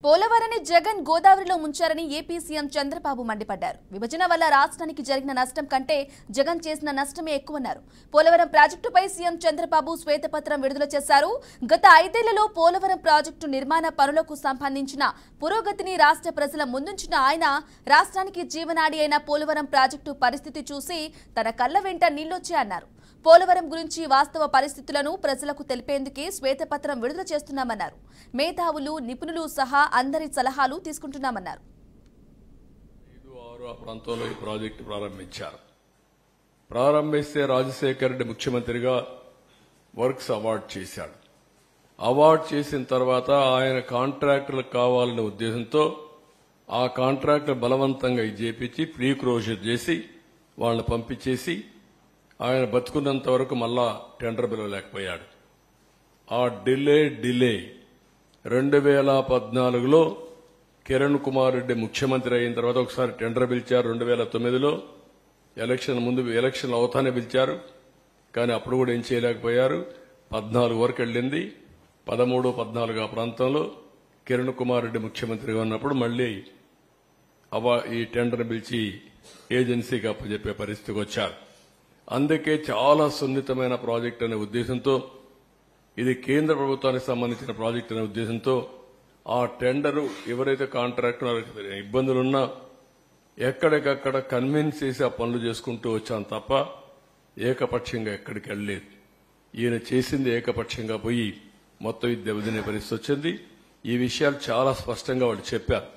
పోలవరాన్ని జగన్ గోదావరిలో ముంచారని AP CM Chandrababu మండిపడ్డారు విభజన వల్ల రాష్ట్రానికి జరిగిన నష్టం కంటే జగన్ చేసిన నష్టమే ఎక్కువన్నారు పోలవరం ప్రాజెక్టుపై సీఎం చంద్రబాబు శ్వేతపత్రం విడుదల చేశారు గత ఐదేళ్లలో పోలవరం ప్రాజెక్టు నిర్మాణ పనులకు సంబంధించిన పురోగతిని రాష్ట్ర ప్రజల ముందుంచిన ఆయన రాష్ట్రానికి జీవనాడి అయిన పోలవరం ప్రాజెక్టు పరిస్థితి చూసి తన కళ్ళ వెంట నీళ్లొచ్చాయన్నారు పోలవరం గురించి వాస్తవ పరిస్థితులను ప్రజలకు తెలిపేందుకే శ్వేతపత్రం విడుదల చేస్తున్నామన్నారు మేధావులు నిపుణులు సహా అందరి సలహాలు తీసుకుంటున్నామన్నారు ఐదు ఆరు ఆ ప్రాంతంలో ఈ ప్రాజెక్టు ప్రారంభించారు ప్రారంభిస్తే రాజశేఖర్ రెడ్డి ముఖ్యమంత్రిగా వర్క్స్ అవార్డ్ చేశాడు అవార్డ్ చేసిన తర్వాత ఆయన కాంట్రాక్టులకు కావాలనే ఉద్దేశంతో ఆ కాంట్రాక్టులు బలవంతంగా ఇది చేపించి ప్రీ క్లోజర్ చేసి వాళ్ళని పంపించేసి ఆయన బతుకున్నంత వరకు మళ్ళా టెండర్ పిలవలేకపోయాడు ఆ డిలే డిలే రెండు వేల పద్నాలుగులో కిరణ్ కుమార్ రెడ్డి ముఖ్యమంత్రి అయిన తర్వాత ఒకసారి టెండర్ పిలిచారు రెండు వేల తొమ్మిదిలో ఎలక్షన్ ముందు ఎలక్షన్ అవుతానే పిలిచారు కానీ అప్పుడు కూడా ఏం చేయలేకపోయారు పద్నాలుగు వరకు వెళ్ళింది పదమూడు పద్నాలుగు ఆ ప్రాంతంలో కిరణ్ కుమార్ రెడ్డి ముఖ్యమంత్రిగా ఉన్నప్పుడు మళ్లీ అవ ఈ టెండర్ పిలిచి ఏజెన్సీకి అప్పచెప్పే పరిస్థితికి వచ్చారు అందుకే చాలా సున్నితమైన ప్రాజెక్ట్ అనే ఉద్దేశంతో ఇది కేంద్ర ప్రభుత్వానికి సంబంధించిన ప్రాజెక్ట్ అనే ఉద్దేశంతో ఆ టెండరు ఎవరైతే కాంట్రాక్టర్ ఇబ్బందులున్నా ఎక్కడికక్కడ కన్విన్స్ చేసి ఆ పనులు చేసుకుంటూ వచ్చాం తప్ప ఏకపక్షంగా ఎక్కడికి వెళ్ళలేదు ఈయన చేసింది ఏకపక్షంగా పోయి మొత్తం ఇది దెబ్బతినే పరిస్థితి వచ్చింది ఈ విషయాలు చాలా స్పష్టంగా వాళ్ళు చెప్పారు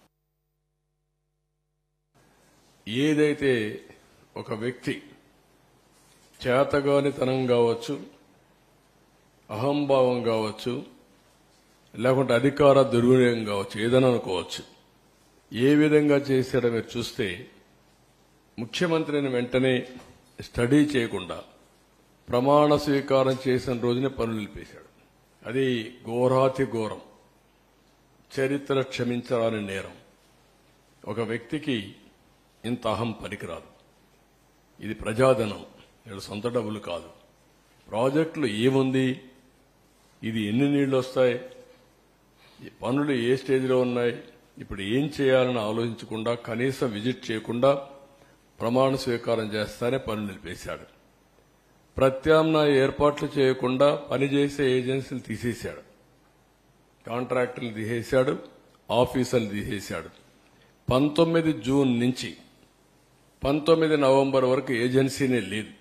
ఏదైతే ఒక వ్యక్తి చేతగానితనం కావచ్చు అహంభావం కావచ్చు లేకుంటే అధికార దుర్వినియోగం కావచ్చు ఏదైనా అనుకోవచ్చు ఏ విధంగా చేశాడో మీరు చూస్తే ముఖ్యమంత్రిని వెంటనే స్టడీ చేయకుండా ప్రమాణ స్వీకారం చేసిన రోజునే పనులు నిలిపేశాడు అది ఘోరాతి ఘోరం చరిత్ర క్షమించరాని నేరం ఒక వ్యక్తికి ఇంత అహం పనికిరాదు ఇది ప్రజాధనం వీళ్ళ సొంత డబ్బులు కాదు ప్రాజెక్టులు ఏముంది ఇది ఎన్ని నీళ్లు వస్తాయి ఈ పనులు ఏ స్టేజ్లో ఉన్నాయి ఇప్పుడు ఏం చేయాలని ఆలోచించకుండా కనీసం విజిట్ చేయకుండా ప్రమాణ స్వీకారం చేస్తానే పనులు నిలిపేశాడు ప్రత్యామ్నాయ ఏర్పాట్లు చేయకుండా పనిచేసే ఏజెన్సీలు తీసేశాడు కాంట్రాక్టర్లు తీసేశాడు ఆఫీసర్లు తీసేశాడు పంతొమ్మిది జూన్ నుంచి పంతొమ్మిది నవంబర్ వరకు ఏజెన్సీనే లేదు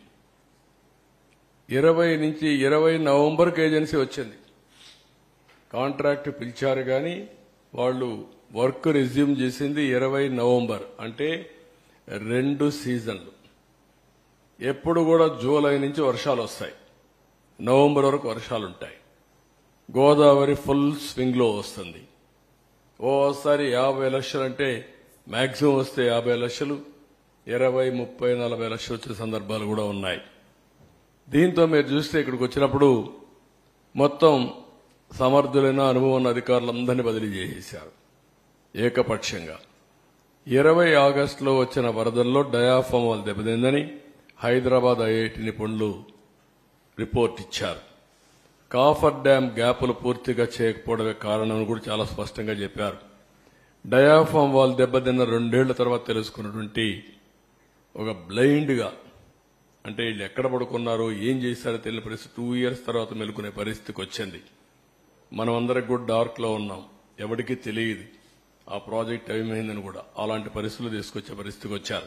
ఇరవై నుంచి ఇరవై నవంబర్కి ఏజెన్సీ వచ్చింది కాంట్రాక్ట్ పిలిచారు కానీ వాళ్ళు వర్క్ రిజ్యూమ్ చేసింది ఇరవై నవంబర్ అంటే రెండు సీజన్లు ఎప్పుడు కూడా జూలై నుంచి వర్షాలు వస్తాయి నవంబర్ వరకు వర్షాలు ఉంటాయి గోదావరి ఫుల్ స్వింగ్ లో వస్తుంది ఓసారి యాభై లక్షలు అంటే మాక్సిమం వస్తే యాభై లక్షలు ఇరవై ముప్పై నలభై లక్షలు వచ్చే సందర్భాలు కూడా ఉన్నాయి దీంతో మీరు చూస్తే ఇక్కడికి వచ్చినప్పుడు మొత్తం సమర్థులైన అనుభవం ఉన్న అధికారులందరినీ బదిలీ చేసేశారు ఏకపక్షంగా ఇరవై ఆగస్టులో వచ్చిన వరదల్లో డయాఫామ్ వాళ్ళు దెబ్బతిందని హైదరాబాద్ ఐఐటి నిపుణులు రిపోర్ట్ ఇచ్చారు కాఫర్ డ్యాం గ్యాపులు పూర్తిగా చేయకపోవడమే కారణం కూడా చాలా స్పష్టంగా చెప్పారు డయాఫామ్ వాల్ దెబ్బతిన్న రెండేళ్ల తర్వాత తెలుసుకున్నటువంటి ఒక బ్లైండ్ గా అంటే వీళ్ళు ఎక్కడ పడుకున్నారో ఏం చేశారో తెలియని పరిస్థితి టూ ఇయర్స్ తర్వాత మెలుకునే పరిస్థితికి వచ్చింది మనం అందరికి కూడా డార్క్ లో ఉన్నాం ఎవరికీ తెలియదు ఆ ప్రాజెక్ట్ ఏమైందని కూడా అలాంటి పరిస్థితులు తీసుకొచ్చే పరిస్థితికి వచ్చారు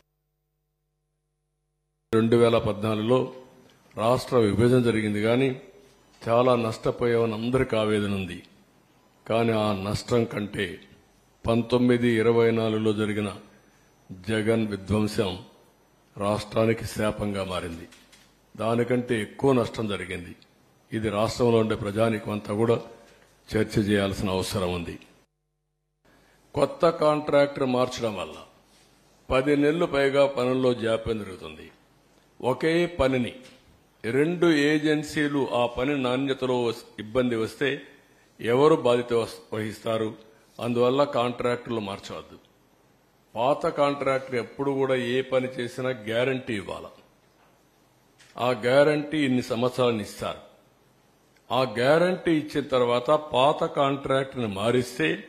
రెండు వేల పద్నాలుగులో రాష్ట్ర విభజన జరిగింది కానీ చాలా నష్టపోయామని అందరికీ ఆవేదన ఉంది కానీ ఆ నష్టం కంటే పంతొమ్మిది ఇరవై నాలుగులో జరిగిన జగన్ విధ్వంసం రాష్ట్రానికి శాపంగా మారింది దానికంటే ఎక్కువ నష్టం జరిగింది ఇది రాష్ట్రంలో ఉండే ప్రజానికం అంతా కూడా చర్చ చేయాల్సిన అవసరం ఉంది కొత్త కాంట్రాక్టర్ మార్చడం వల్ల పది నెలలు పైగా పనుల్లో జాప్యం జరుగుతుంది ఒకే పనిని రెండు ఏజెన్సీలు ఆ పని నాణ్యతలో వస్- ఇబ్బంది వస్తే ఎవరు బాధ్యత వస్- వహిస్తారు అందువల్ల కాంట్రాక్టులు మార్చవద్దు పాత కాంట్రాక్టర్ ఎప్పుడు కూడా ఏ పని చేసినా గ్యారంటీ ఇవ్వాలి ఆ గ్యారంటీ ఇన్ని సంవత్సరాలను ఇస్తారు ఆ గ్యారంటీ ఇచ్చిన తర్వాత పాత కాంట్రాక్ట్ని మారిస్తే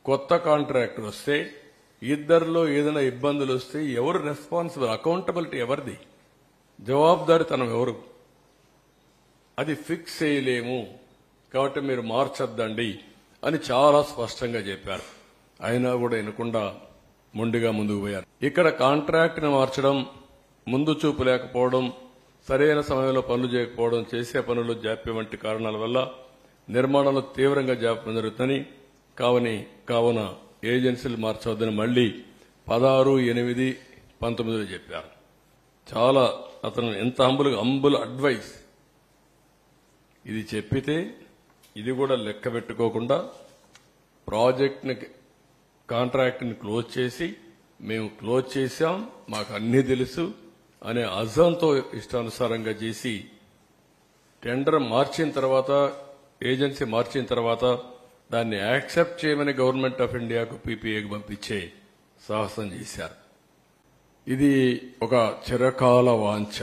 కొత్త కాంట్రాక్టర్ వస్తే ఇద్దరిలో ఏదైనా ఇబ్బందులు వస్తే ఎవరు రెస్పాన్సిబుల్ అకౌంటబిలిటీ ఎవరిది జవాబుదారితనం ఎవరు అది ఫిక్స్ చేయలేము కాబట్టి మీరు మార్చొద్దండి అని చాలా స్పష్టంగా చెప్పారు అయినా కూడా వినకుండా మొండిగా ముందుకు పోయారు ఇక్కడ కాంట్రాక్ట్ ని మార్చడం ముందు చూపు లేకపోవడం సరైన సమయంలో పనులు చేయకపోవడం చేసే పనులు జాప్యం వంటి కారణాల వల్ల నిర్మాణంలో తీవ్రంగా జాప్యం జరుగుతుందని కావని కావున ఏజెన్సీలు మార్చవద్దని మళ్లీ పదహారు ఎనిమిది పంతొమ్మిదిలో చెప్పారు చాలా అతను ఎంత అంబుల్ అంబుల్ అడ్వైస్ ఇది చెప్పితే ఇది కూడా లెక్క పెట్టుకోకుండా ప్రాజెక్ట్ని కాంట్రాక్ట్ని క్లోజ్ చేసి మేము క్లోజ్ చేశాం మాకు అన్నీ తెలుసు అనే అజంతో ఇష్టానుసారంగా చేసి టెండర్ మార్చిన తర్వాత ఏజెన్సీ మార్చిన తర్వాత దాన్ని యాక్సెప్ట్ చేయమని గవర్నమెంట్ ఆఫ్ ఇండియాకు పీపీఏకి పంపించే సాహసం చేశారు ఇది ఒక చిరకాల వాంఛ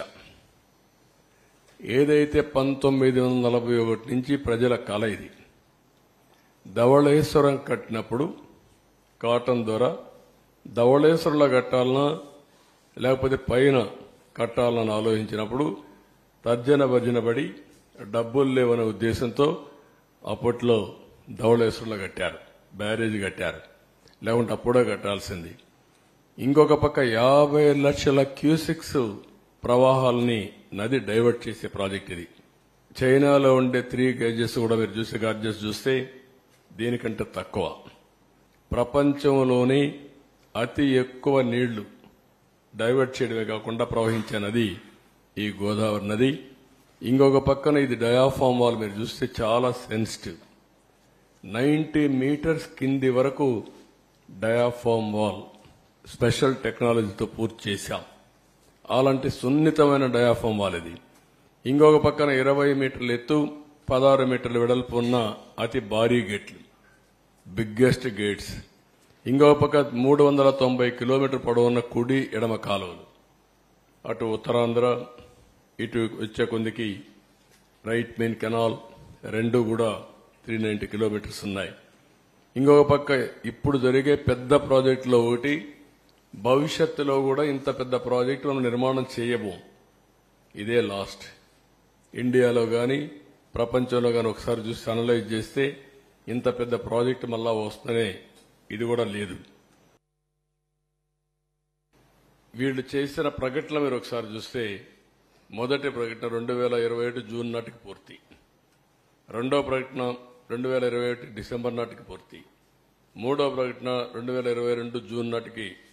ఏదైతే పంతొమ్మిది వందల నలభై ఒకటి నుంచి ప్రజల కళ ఇది ధవళేశ్వరం కట్టినప్పుడు కాటన్ ద్వారా ధవళేశ్వరంలో కట్టాలన్నా లేకపోతే పైన కట్టాలని ఆలోచించినప్పుడు తర్జన భర్జన పడి డబ్బులు లేవనే ఉద్దేశంతో అప్పట్లో ధవళేశ్వరంలో కట్టారు బ్యారేజ్ కట్టారు లేకుంటే అప్పుడే కట్టాల్సింది ఇంకొక పక్క యాభై లక్షల క్యూసిక్స్ ప్రవాహాలని నది డైవర్ట్ చేసే ప్రాజెక్ట్ ఇది చైనాలో ఉండే త్రీ గేజెస్ కూడా మీరు చూసే గార్జెస్ చూస్తే దీనికంటే తక్కువ ప్రపంచంలోని అతి ఎక్కువ నీళ్లు డైవర్ట్ చేయడమే కాకుండా ప్రవహించే నది ఈ గోదావరి నది ఇంకొక పక్కన ఇది డయాఫామ్ వాల్ మీరు చూస్తే చాలా సెన్సిటివ్ నైంటీ మీటర్స్ కింది వరకు డయాఫామ్ వాల్ స్పెషల్ టెక్నాలజీతో పూర్తి చేశాం అలాంటి సున్నితమైన డయాఫామ్ వాల్ ఇది ఇంకొక పక్కన ఇరవై మీటర్ల ఎత్తు పదహారు మీటర్ల వెడల్పు ఉన్న అతి భారీ గేట్లు బిగ్గెస్ట్ గేట్స్ ఇంకొక పక్క మూడు వందల తొంభై కిలోమీటర్ పొడవున్న కుడి ఎడమ కాలువలు అటు ఉత్తరాంధ్ర ఇటు వచ్చే కొందికి రైట్ మెయిన్ కెనాల్ రెండు కూడా త్రీ నైన్టీ కిలోమీటర్స్ ఉన్నాయి ఇంకొక పక్క ఇప్పుడు జరిగే పెద్ద ప్రాజెక్టులో ఒకటి భవిష్యత్తులో కూడా ఇంత పెద్ద ప్రాజెక్టు మనం నిర్మాణం చేయము ఇదే లాస్ట్ ఇండియాలో కానీ ప్రపంచంలో కానీ ఒకసారి చూసి అనలైజ్ చేస్తే ఇంత పెద్ద ప్రాజెక్టు మళ్ళా వస్తూనే ఇది కూడా లేదు వీళ్ళు చేసిన ప్రకటన మీరు ఒకసారి చూస్తే మొదటి ప్రకటన రెండు వేల ఇరవై ఒకటి జూన్ నాటికి పూర్తి రెండో ప్రకటన రెండు వేల ఇరవై ఒకటి డిసెంబర్ నాటికి పూర్తి మూడో ప్రకటన రెండు వేల ఇరవై రెండు జూన్ నాటికి